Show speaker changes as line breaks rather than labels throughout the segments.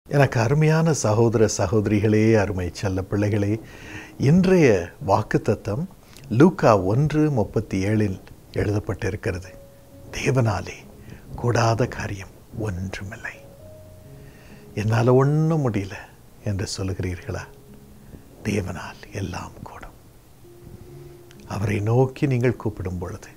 எனக்கு அருமையான சகோதர சகோதரிகளே அருமை செல்ல பிள்ளைகளே இன்றைய வாக்குத்தத்தம் லூக்கா ஒன்று முப்பத்தி ஏழில் எழுதப்பட்டிருக்கிறது தேவனாலே கூடாத காரியம் ஒன்றுமில்லை என்னால் ஒன்றும் முடியல என்று சொல்லுகிறீர்களா தேவனால் எல்லாம் கூடும் அவரை நோக்கி நீங்கள் கூப்பிடும் பொழுது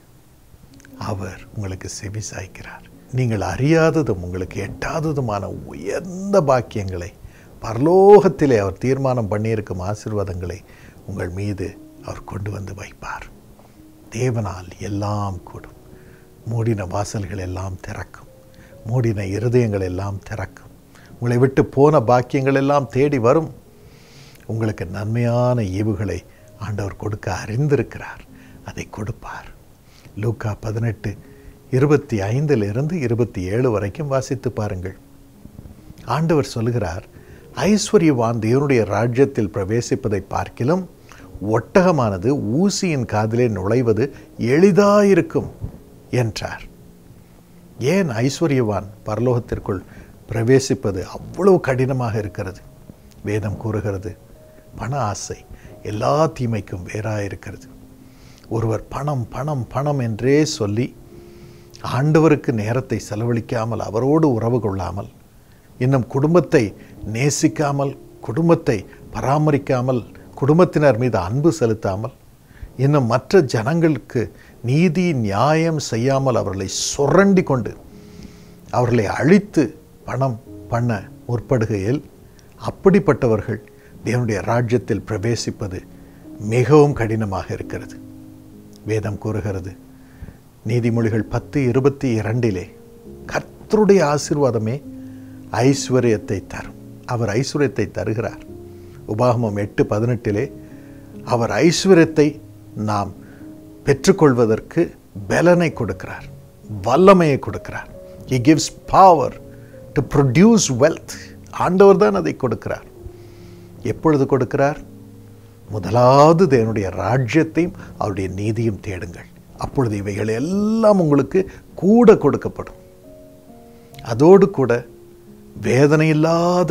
அவர் உங்களுக்கு செவி சாய்க்கிறார் நீங்கள் அறியாததும் உங்களுக்கு எட்டாததுமான உயர்ந்த பாக்கியங்களை பரலோகத்திலே அவர் தீர்மானம் பண்ணியிருக்கும் ஆசீர்வாதங்களை உங்கள் மீது அவர் கொண்டு வந்து வைப்பார் தேவனால் எல்லாம் கூடும் மூடின வாசல்கள் எல்லாம் திறக்கும் மூடின இருதயங்கள் எல்லாம் திறக்கும் உங்களை விட்டு போன பாக்கியங்கள் எல்லாம் தேடி வரும் உங்களுக்கு நன்மையான ஈவுகளை ஆண்டவர் கொடுக்க அறிந்திருக்கிறார் அதை கொடுப்பார் லூக்கா பதினெட்டு இருபத்தி ஐந்திலிருந்து இருபத்தி ஏழு வரைக்கும் வாசித்து பாருங்கள் ஆண்டவர் சொல்கிறார் ஐஸ்வர்யவான் தேவனுடைய ராஜ்யத்தில் பிரவேசிப்பதை பார்க்கிலும் ஒட்டகமானது ஊசியின் காதிலே நுழைவது எளிதாயிருக்கும் என்றார் ஏன் ஐஸ்வர்யவான் பரலோகத்திற்குள் பிரவேசிப்பது அவ்வளவு கடினமாக இருக்கிறது வேதம் கூறுகிறது பண ஆசை எல்லா தீமைக்கும் வேறாயிருக்கிறது ஒருவர் பணம் பணம் பணம் என்றே சொல்லி ஆண்டவருக்கு நேரத்தை செலவழிக்காமல் அவரோடு உறவு கொள்ளாமல் இன்னும் குடும்பத்தை நேசிக்காமல் குடும்பத்தை பராமரிக்காமல் குடும்பத்தினர் மீது அன்பு செலுத்தாமல் இன்னும் மற்ற ஜனங்களுக்கு நீதி நியாயம் செய்யாமல் அவர்களை சுரண்டி கொண்டு அவர்களை அழித்து பணம் பண்ண முற்படுகையில் அப்படிப்பட்டவர்கள் தேவனுடைய ராஜ்யத்தில் பிரவேசிப்பது மிகவும் கடினமாக இருக்கிறது வேதம் கூறுகிறது நீதிமொழிகள் பத்து இருபத்தி இரண்டிலே கர்த்தருடைய ஆசீர்வாதமே ஐஸ்வர்யத்தை தரும் அவர் ஐஸ்வர்யத்தை தருகிறார் உபாகமம் எட்டு பதினெட்டிலே அவர் ஐஸ்வர்யத்தை நாம் பெற்றுக்கொள்வதற்கு பலனை கொடுக்கிறார் வல்லமையை கொடுக்கிறார் he gives power to produce wealth ஆண்டவர் தான் அதை கொடுக்கிறார் எப்பொழுது கொடுக்கிறார் முதலாவது தேவனுடைய ராஜ்யத்தையும் அவருடைய நீதியும் தேடுங்கள் அப்பொழுது இவைகள் எல்லாம் உங்களுக்கு கூட கொடுக்கப்படும் அதோடு கூட வேதனை இல்லாத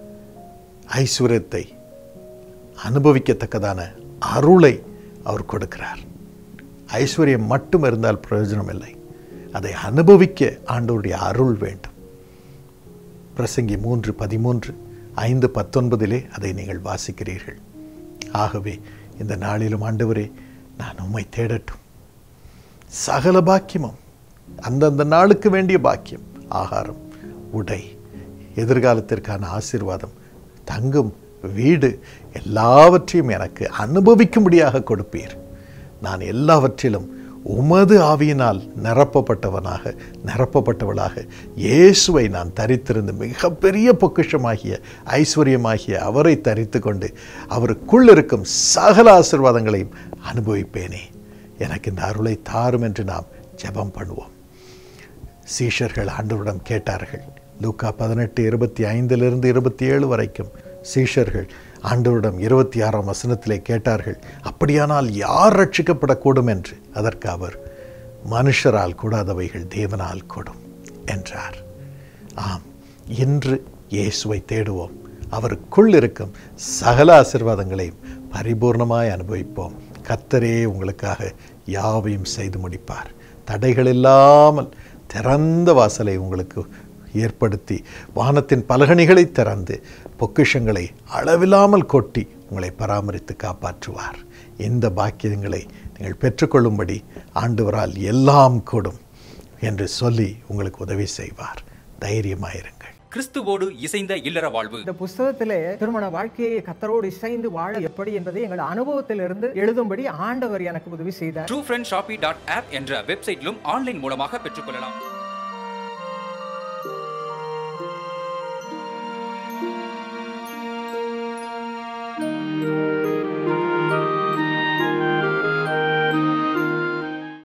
ஐஸ்வர்யத்தை அனுபவிக்கத்தக்கதான அருளை அவர் கொடுக்கிறார் ஐஸ்வர்யம் மட்டும் இருந்தால் பிரயோஜனம் இல்லை அதை அனுபவிக்க ஆண்டவருடைய அருள் வேண்டும் பிரசங்கி மூன்று பதிமூன்று ஐந்து பத்தொன்பதிலே அதை நீங்கள் வாசிக்கிறீர்கள் ஆகவே இந்த நாளிலும் ஆண்டவரே நான் உம்மை தேடட்டும் சகல பாக்கியமும் அந்தந்த நாளுக்கு வேண்டிய பாக்கியம் ஆகாரம் உடை எதிர்காலத்திற்கான ஆசீர்வாதம் தங்கும் வீடு எல்லாவற்றையும் எனக்கு அனுபவிக்கும்படியாக கொடுப்பீர் நான் எல்லாவற்றிலும் உமது ஆவியினால் நிரப்பப்பட்டவனாக நிரப்பப்பட்டவளாக இயேசுவை நான் தரித்திருந்து மிகப்பெரிய பொக்கிஷமாகிய ஐஸ்வர்யமாகிய அவரை தரித்து கொண்டு அவருக்குள் இருக்கும் சகல ஆசிர்வாதங்களையும் அனுபவிப்பேனே எனக்கு இந்த அருளை தாரும் என்று நாம் ஜெபம் பண்ணுவோம் சீஷர்கள் ஆண்டவரிடம் கேட்டார்கள் லூக்கா பதினெட்டு இருபத்தி ஐந்திலிருந்து இருபத்தி ஏழு வரைக்கும் சீஷர்கள் ஆண்டவரிடம் இருபத்தி ஆறாம் வசனத்திலே கேட்டார்கள் அப்படியானால் யார் ரட்சிக்கப்படக்கூடும் என்று அதற்கு அவர் மனுஷரால் கூடாதவைகள் தேவனால் கூடும் என்றார் ஆம் இன்று இயேசுவை தேடுவோம் அவருக்குள் இருக்கும் சகல ஆசிர்வாதங்களையும் பரிபூர்ணமாய் அனுபவிப்போம் கத்தரே உங்களுக்காக யாவையும் செய்து முடிப்பார் தடைகள் இல்லாமல் திறந்த வாசலை உங்களுக்கு ஏற்படுத்தி வானத்தின் பலகணிகளை திறந்து பொக்கிஷங்களை அளவில்லாமல் கொட்டி உங்களை பராமரித்து காப்பாற்றுவார் இந்த பாக்கியங்களை நீங்கள் பெற்றுக்கொள்ளும்படி ஆண்டவரால் எல்லாம் கூடும் என்று சொல்லி உங்களுக்கு உதவி செய்வார் தைரியமாயிருங்கள்
கிறிஸ்துவோடு இசைந்த இல்லற வாழ்வு
இந்த புஸ்தகத்திலே திருமண வாழ்க்கையை கத்தரோடு இசைந்து வாழ எப்படி என்பதை எங்கள் அனுபவத்திலிருந்து எழுதும்படி ஆண்டவர் எனக்கு உதவி செய்தார்
true friend Shoppy dot app என்ற வெப்சைட்டிலும் ஆன்லைன் மூலமாக பெற்றுக்கொள்ளலாம்